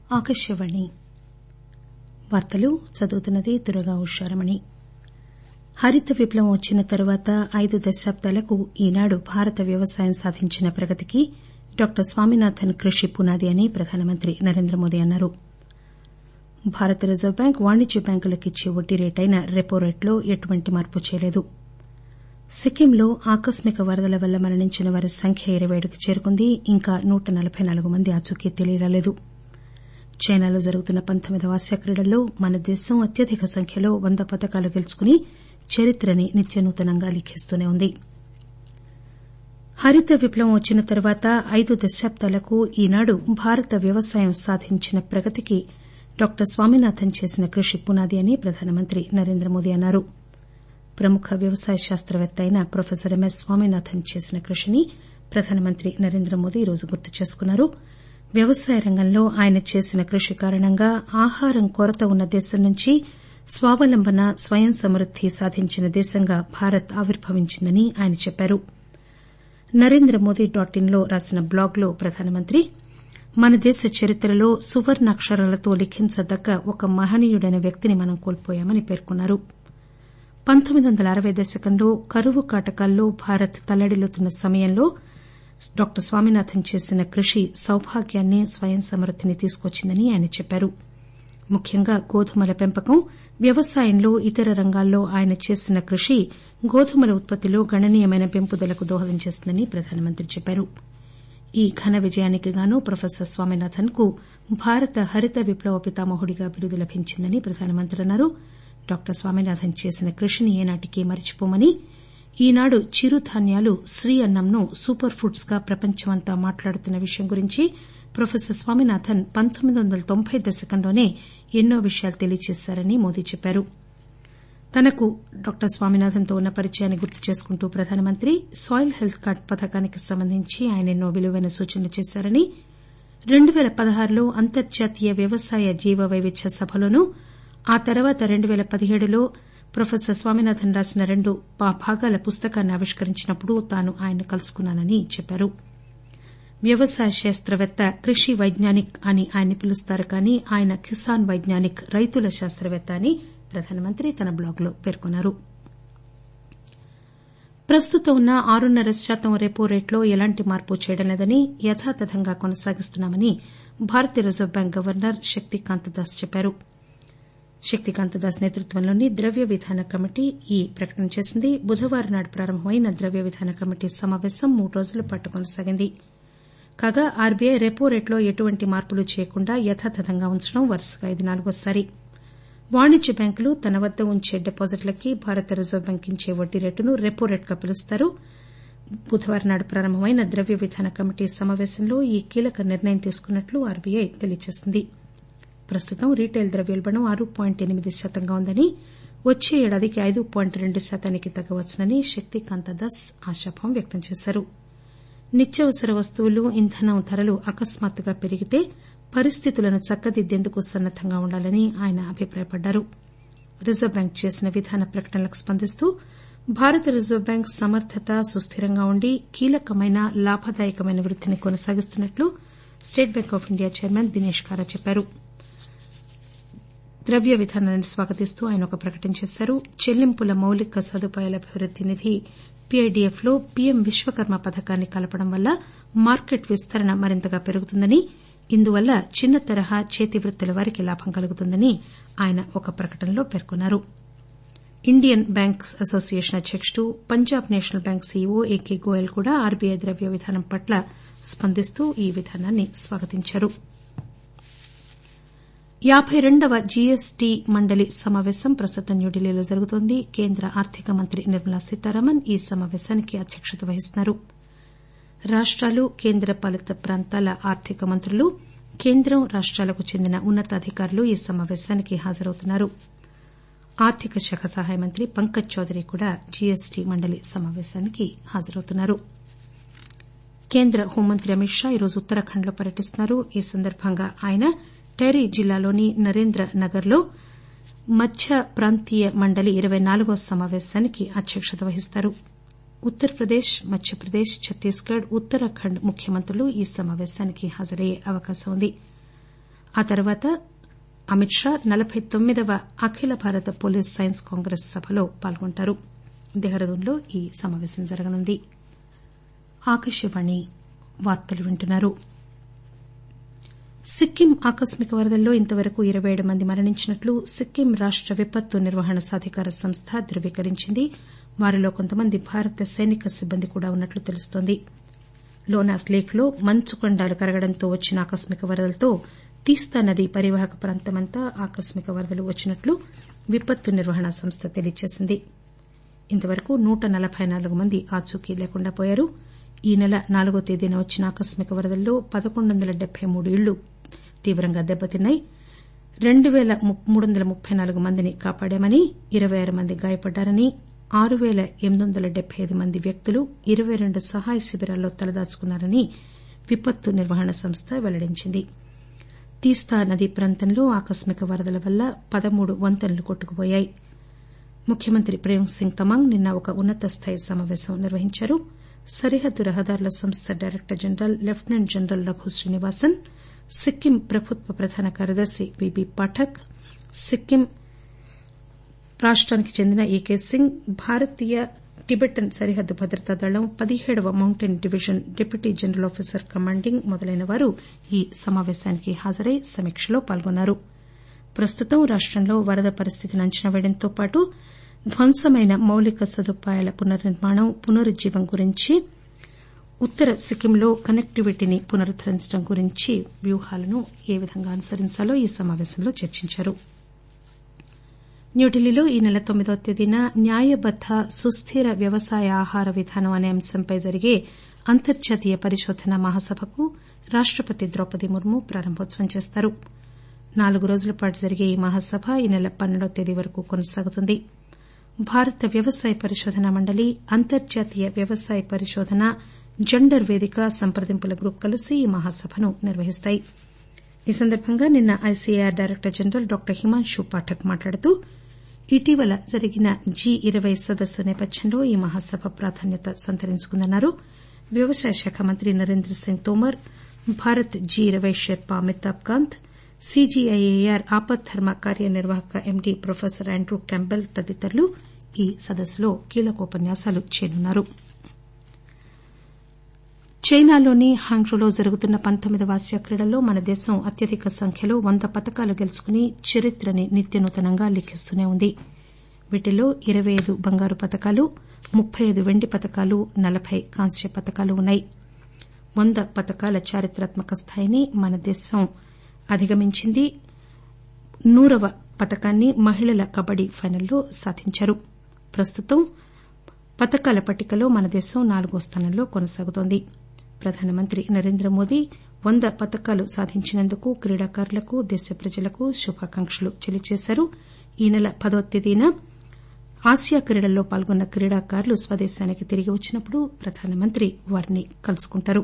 ఆకాశవాణి వార్తలు చదువుతున్నది దుర్గా ఉషారమణి హరిత విప్లవం వచ్చిన తరువాత ఐదు దశాబ్దాలకు ఈనాడు భారత వ్యవసాయం సాధించిన ప్రగతికి డాక్టర్ స్వామినాథన్ కృషి పునాది అని ప్రధానమంత్రి నరేంద్రమోదీ అన్నారు భారత రిజర్వు బ్యాంకు వాణిజ్య బ్యాంకులకు ఇచ్చే వడ్డీ రేటైన రెపో రేటులో ఎటువంటి మార్పు చేయలేదు సిక్కింలో ఆకస్మిక వరదల వల్ల మరణించిన వారి సంఖ్య ఇరవై ఏడుకు చేరుకుంది ఇంకా నూట నలబై నాలుగు మంది ఆచూకీ తెలియరాలేదు చైనాలో జరుగుతున్న పంతొమ్మిదవ ఆసియా క్రీడల్లో మన దేశం అత్యధిక సంఖ్యలో వంద పతకాలు గెలుచుకుని చరిత్రని నిత్యనూతనంగా లిఖిస్తూనే ఉంది హరిత విప్లవం వచ్చిన తరువాత ఐదు దశాబ్దాలకు ఈనాడు భారత వ్యవసాయం సాధించిన ప్రగతికి డాక్టర్ స్వామినాథన్ చేసిన కృషి పునాది అని ప్రధానమంత్రి నరేంద్రమోదీ అన్నారు ప్రముఖ వ్యవసాయ శాస్తవేత్త అయిన ప్రొఫెసర్ ఎంఎస్ స్వామినాథన్ చేసిన కృషిని ప్రధానమంత్రి నరేంద్రమోదీ ఈరోజు గుర్తు చేసుకున్నారు వ్యవసాయ రంగంలో ఆయన చేసిన కృషి కారణంగా ఆహారం కొరత ఉన్న దేశం నుంచి స్వావలంబన స్వయం సమృద్ది సాధించిన దేశంగా భారత్ ఆవిర్భవించిందని ఆయన చెప్పారు నరేంద్రమోదీ డాట్ ఇన్ లో రాసిన బ్లాగ్ లో ప్రధానమంత్రి మన దేశ చరిత్రలో సువర్ణాక్షరాలతో లిఖించదగ్గ ఒక మహనీయుడైన వ్యక్తిని మనం కోల్పోయామని పేర్కొన్నారు పంతొమ్మిది వందల అరవై దశకంలో కరువు కాటకాల్లో భారత్ తల్లడిల్లుతున్న సమయంలో డాక్టర్ స్వామినాథన్ చేసిన కృషి సౌభాగ్యాన్ని స్వయం సమృద్దిని తీసుకొచ్చిందని ఆయన చెప్పారు ముఖ్యంగా గోధుమల పెంపకం వ్యవసాయంలో ఇతర రంగాల్లో ఆయన చేసిన కృషి గోధుమల ఉత్పత్తిలో గణనీయమైన పెంపుదలకు దోహదం చేసిందని ప్రధానమంత్రి చెప్పారు ఈ ఘన విజయానికి గాను ప్రొఫెసర్ స్వామినాథన్ కు భారత హరిత విప్లవ పితామహుడిగా బిరుదు లభించిందని ప్రధానమంత్రి అన్నారు డాక్టర్ స్వామినాథన్ చేసిన కృషిని ఏనాటికీ మరిచిపోమని ఈనాడు చిరుధాన్యాలు శ్రీ అన్నంను సూపర్ ఫుడ్స్ గా ప్రపంచమంతా మాట్లాడుతున్న విషయం గురించి ప్రొఫెసర్ స్వామినాథన్ పంతొమ్మిది వందల తొంభై దశకంలోనే ఎన్నో విషయాలు తెలియజేశారని మోదీ చెప్పారు తనకు డాక్టర్ స్వామినాథన్ తో ఉన్న పరిచయాన్ని గుర్తు చేసుకుంటూ ప్రధానమంత్రి సాయిల్ హెల్త్ కార్డ్ పథకానికి సంబంధించి ఆయన ఎన్నో విలువైన సూచనలు చేశారని రెండు పేల పదహారులో అంతర్జాతీయ వ్యవసాయ జీవ వైవిధ్య సభలోనూ ఆ తర్వాత రెండు పేల పదిహేడులో ప్రొఫెసర్ స్వామినాథన్ రాసిన రెండు భాగాల పుస్తకాన్ని ఆవిష్కరించినప్పుడు తాను ఆయన్ను కలుసుకున్నానని చెప్పారు వ్యవసాయ శాస్తవేత్త కృషి వైజ్ఞానిక్ అని ఆయన్ని పిలుస్తారు కానీ ఆయన కిసాన్ వైజ్ఞానిక్ రైతుల శాస్తవేత్త అని ప్రధానమంత్రి తన బ్లాగ్ లో పేర్కొన్నారు ప్రస్తుతం ఉన్న ఆరున్నర శాతం రెపో రేటులో ఎలాంటి మార్పు చేయడం లేదని యథాతథంగా కొనసాగిస్తున్నామని భారతీయ reserve bank governor Shaktikanta Das చెప్పారు శక్తికాంత దాస్ నేతృత్వంలోని ద్రవ్య విధాన కమిటీ ఈ ప్రకటన చేసింది బుధవారం నాడు ప్రారంభమైన ద్రవ్య విధాన కమిటీ సమాపేశం మూడు రోజుల పాటు కొనసాగింది కాగా ఆర్బీఐ రెపో రేటులో ఎటువంటి మార్పులు చేయకుండా యథాతథంగా ఉంచడం వరుసగా ఇది నాలుగోసారి వాణిజ్య బ్యాంకులు తన వద్ద ఉంచే డిపాజిట్లకి భారత రిజర్వు బ్యాంకు ఇచ్చే వడ్డీ రేటును రెపో రేటుగా పిలుస్తారు బుధవారం నాడు ప్రారంభమైన ద్రవ్య విధాన కమిటీ సమాపేశంలో ఈ కీలక నిర్ణయం తీసుకున్నట్లు ఆర్బీఐ తెలియజేసింది ప్రస్తుతం రీటైల్ ద్రవ్యోల్బణం ఆరు పాయింట్ ఎనిమిది శాతంగా ఉందని వచ్చే ఏడాదికి ఐదు పాయింట్ రెండు శాతానికి తగ్గవచ్చునని శక్తికాంత దాస్ ఆశాభావం వ్యక్తం చేశారు నిత్యావసర వస్తువులు ఇంధనం ధరలు అకస్మాత్తుగా పెరిగితే పరిస్థితులను చక్కదిద్దేందుకు సన్నద్దంగా ఉండాలని ఆయన అభిప్రాయపడ్డారు రిజర్వు బ్యాంకు చేసిన విధాన ప్రకటనలకు స్పందిస్తూ భారత రిజర్వు బ్యాంకు సమర్థత సుస్దిరంగా ఉండి కీలకమైన లాభదాయకమైన వృద్దిని కొనసాగిస్తున్నట్లు State Bank of India chairman Dinesh Khara చెప్పారు ద్రవ్య విధానాన్ని స్వాగతిస్తూ ఆయన ఒక ప్రకటన చేశారు చెల్లింపుల మౌలిక సదుపాయాల అభివృద్ది నిధి పీఐడీఎఫ్ లో పీఎం విశ్వకర్మ పథకాన్ని కలపడం వల్ల మార్కెట్ విస్తరణ మరింతగా పెరుగుతుందని ఇందువల్ల చిన్న తరహా చేతి వృత్తుల వారికి లాభం కలుగుతుందని ఆయన ఒక ప్రకటనలో పేర్కొన్నారు ఇండియన్ బ్యాంక్స్ అసోసియేషన్ అధ్యకుడు Punjab national bank CEO A K Goyal కూడా ఆర్బీఐ ద్రవ్య విధానం పట్ల స్పందిస్తూ ఈ విధానాన్ని స్వాగతించారు యాబై రెండవ జీఎస్టీ మండలి సమాపేశం ప్రస్తుతం న్యూఢిల్లీలో జరుగుతోంది కేంద్ర ఆర్థిక మంత్రి నిర్మలా సీతారామన్ ఈ సమాపేశానికి అధ్యక్షత వహిస్తున్నారు రాష్టాలు కేంద్ర పాలిత ప్రాంతాల ఆర్థిక మంత్రులు కేంద్రం రాష్టాలకు చెందిన ఉన్నతాధికారులు ఈ సమాపేశానికి హాజరవుతున్నారు ఆర్థిక శాఖ సహాయ మంత్రి పంకజ్ చౌదరి కూడా జీఎస్టీ మండలి సమాపేశానికి హాజరవుతున్నారు కేంద్ర హోంమంత్రి అమిత్ షా ఈరోజు ఉత్తరాఖండ్ లో పర్యటిస్తున్నారు ఈ సందర్భంగా ఆయన టెరీ జిల్లాలోని నరేంద్ర నగర్ లో మధ్య ప్రాంతీయ మండలి ఇరవై నాలుగవ సమాపేశానికి అధ్యక్షత వహిస్తారు ఉత్తరప్రదేశ్ మధ్యప్రదేశ్ ఛత్తీస్ గఢ్ ఉత్తరాఖండ్ ముఖ్యమంత్రులు ఈ సమాపేశానికి హాజరయ్యే అవకాశం ఉంది ఆ తర్వాత అమిత్ షా నలబై తొమ్మిదవ అఖిల భారత పోలీస్ సైన్స్ కాంగ్రెస్ సభలో పాల్గొంటారు దెహ్రాదూన్లో ఈ సమాపేశం జరగనుంది సిక్కిం ఆకస్మిక వరదల్లో ఇంతవరకు ఇరవై ఏడు మంది మరణించినట్లు సిక్కిం రాష్ట విపత్తు నిర్వహణ సాధికార సంస్థ ధృవీకరించింది వారిలో కొంతమంది భారత సైనిక సిబ్బంది కూడా ఉన్నట్లు తెలుస్తోంది లోనార్ లేక్ లో మంచుకొండలు కరగడంతో వచ్చిన ఆకస్మిక వరదలతో తీస్తా నదీ పరీవాహక ప్రాంతమంతా ఆకస్మిక వరదలు వచ్చినట్లు విపత్తు నిర్వహణ సంస్థ తెలియజేసింది ఇంతవరకు నూట నలబై నాలుగు మంది ఆచూకీ లేకుండా పోయారు ఈ నెల నాలుగో తేదీన వచ్చిన ఆకస్మిక వరదల్లో పదకొండు వందల డెబ్బై మూడు ఇళ్లు తీవ్రంగా దెబ్బతిన్నాయి రెండు పేల మూడు వందల ముప్పై నాలుగు మందిని కాపాడామని ఇరవై ఆరు మంది గాయపడ్డారని ఆరు పేల ఎనిమిది వందల డెబ్బై ఐదు మంది వ్యక్తులు ఇరవై రెండు సహాయ శిబిరాల్లో తలదాచుకున్నారని విపత్తు నిర్వహణ సంస్థ వెల్లడించింది తీస్తా నదీ ప్రాంతంలో ఆకస్మిక వరదల వల్ల పదమూడు వంతెనలు కొట్టుకుపోయాయి ముఖ్యమంత్రి ప్రేమ్ సింగ్ తమాంగ్ నిన్న ఒక ఉన్నత స్థాయి సమాపేశం నిర్వహించారు సరిహద్దు రహదారుల సంస్థ director general lieutenant general Raghu Srinivasan Sikkim ప్రభుత్వ ప్రధాన కార్యదర్శి బీబీ పాఠక్ సిక్కిం రాష్టానికి చెందిన ఈకే సింగ్ భారతీయ టిబెటన్ సరిహద్దు భద్రతా దళం పదిహేడవ mountain division deputy general officer commanding మొదలైన వారు ఈ సమాపేశానికి హాజరై సమీక్షలో పాల్గొన్నారు ప్రస్తుతం రాష్టంలో వరద పరిస్థితిని అంచనా పేయడంతో పాటు ధ్వంసమైన మౌలిక సదుపాయాల పునర్నిర్మాణం పునరుజ్జీవం గురించి ఉత్తర సిక్కింలో కనెక్టివిటీని పునరుద్దరించడం గురించి వ్యూహాలను ఏ విధంగా అనుసరించాలో ఈ సమాపేశంలో చర్చించారు న్యూఢిల్లీలో ఈ నెల తొమ్మిదవ తేదీన న్యాయబద్ద సుస్దిర వ్యవసాయ ఆహార విధానం అనే అంశంపై జరిగే అంతర్జాతీయ పరిశోధనా మహాసభకు రాష్టపతి ద్రౌపది ముర్ము ప్రారంభోత్సవం చేస్తారు నాలుగు రోజుల పాటు జరిగే ఈ మహాసభ ఈ నెల పన్నెండవ తేదీ వరకు కొనసాగుతుంది భారత వ్యవసాయ పరిశోధనా మండలి అంతర్జాతీయ వ్యవసాయ పరిశోధన జెండర్ పేదిక సంప్రదింపుల గ్రూప్ కలిసి ఈ మహాసభను నిర్వహిస్తాయి ఈ సందర్బంగా నిన్న ICAR director general doctor Himanshu Pathak మాట్లాడుతూ ఇటీవల జరిగిన జి ఇరవై సదస్సు నేపథ్యంలో ఈ మహాసభ ప్రాధాన్యత సంతరించుకుందన్నారు వ్యవసాయ శాఖ మంత్రి నరేంద్ర సింగ్ తోమర్ భారత్ జి ఇరవై షెర్పా అమితాబ్ కాంత్ సీజీఐఏఆర్ ఆపద్దర్మ కార్యనిర్వాహక ఎండీ ప్రొఫెసర్ ఆండ్రూ క్యాంపెల్ తదితరులు ఈ సదస్సులో కీలకోపన్యాసాలు చేయనున్నారు చైనాలోని హాంగ్ఝౌలో జరుగుతున్న పంతొమ్మిదవ ఆసియా క్రీడల్లో మన దేశం అత్యధిక సంఖ్యలో వంద పతకాలు గెలుచుకుని చరిత్రని నిత్యనూతనంగా లిఖిస్తూనే ఉంది వీటిల్లో ఇరవై ఐదు బంగారు పతకాలు ముప్పై ఐదు వెండి పతకాలు నలబై కాంస్య పతకాలు ఉన్నాయి వంద పతకాల చారిత్రాత్మక స్థాయిని మన దేశం అధిగమించింది నూరవ పతకాన్ని మహిళల కబడ్డీ ఫైనల్లో సాధించారు ప్రస్తుతం పతకాల పట్టికలో మన దేశం నాలుగో స్థానంలో కొనసాగుతోంది ప్రధానమంత్రి నరేంద్ర మోదీ వంద పతకాలు సాధించినందుకు క్రీడాకారులకు దేశ ప్రజలకు శుభాకాంక్షలు తెలియజేశారు ఈ నెల పదవ తేదీన ఆసియా క్రీడల్లో పాల్గొన్న క్రీడాకారులు స్వదేశానికి తిరిగి వచ్చినప్పుడు ప్రధానమంత్రి వారిని కలుసుకుంటారు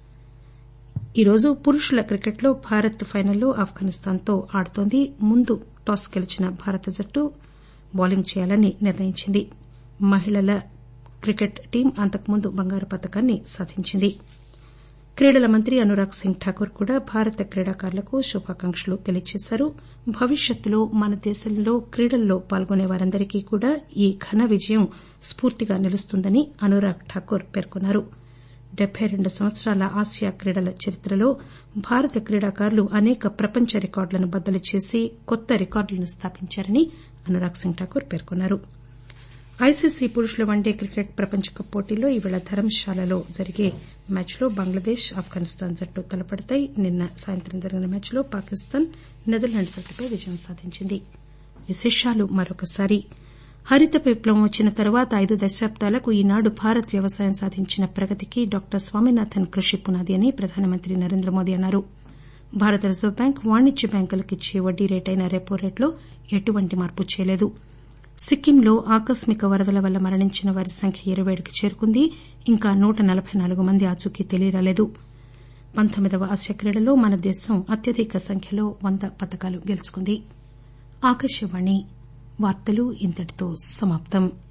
ఈరోజు పురుషుల క్రికెట్లో భారత్ ఫైనల్లో ఆఫ్ఘనిస్తాన్తో ఆడుతోంది ముందు టాస్ గెలిచిన భారత జట్టు బౌలింగ్ చేయాలని నిర్ణయించింది మహిళల క్రికెట్ టీం అంతకుముందు బంగారు పతకాన్ని సాధించింది క్రీడల మంత్రి అనురాగ్ సింగ్ ఠాకూర్ కూడా భారత క్రీడాకారులకు శుభాకాంక్షలు తెలియజేశారు భవిష్యత్తులో మన దేశంలో క్రీడల్లో పాల్గొనే వారందరికీ కూడా ఈ ఘన విజయం స్పూర్తిగా నిలుస్తుందని అనురాగ్ ఠాకూర్ పేర్కొన్నారు డెబ్బై రెండు సంవత్సరాల ఆసియా క్రీడల చరిత్రలో భారత క్రీడాకారులు అనేక ప్రపంచ రికార్డులను బద్దలు చేసి కొత్త రికార్డులను స్థాపించారని అనురాగ్ సింగ్ ఠాకూర్ పేర్కొన్నారు ఐసీసీ పురుషుల వన్డే క్రికెట్ ప్రపంచ కప్ పోటీల్లో ఈవేళ ధర్మశాలలో జరిగే మ్యాచ్లో బంగ్లాదేశ్ ఆఫ్ఘనిస్తాన్ జట్లు తలపడతాయి నిన్న సాయంత్రం జరిగిన మ్యాచ్లో పాకిస్తాన్ నెదర్లాండ్స్ జట్టుపై విజయం సాధించింది విశేషాలు మరొకసారి హరిత విప్లవం వచ్చిన తర్వాత ఐదు దశాబ్దాలకు ఈనాడు భారత్ వ్యవసాయం సాధించిన ప్రగతికి డాక్టర్ స్వామినాథన్ కృషి పునాది అని ప్రధానమంత్రి నరేంద్ర మోదీ అన్నారు భారత రిజర్వు బ్యాంక్ వాణిజ్య బ్యాంకులకు ఇచ్చే వడ్డీ రేటైన రెపో రేటులో ఎటువంటి మార్పు చేయలేదు సిక్కింలో ఆకస్మిక వరదల వల్ల మరణించిన వారి సంఖ్య ఇరవై ఏడుకు చేరుకుంది ఇంకా నూట నలబై నాలుగు మంది ఆచూకీ తెలియరాలేదు పంతొమ్మిదవ ఆసియా క్రీడల్లో మన దేశం అత్యధిక సంఖ్యలో వంద పతకాలు గెలుచుకుంది ఆకాశవాణి వార్తలు ఇంతటితో సమాప్తం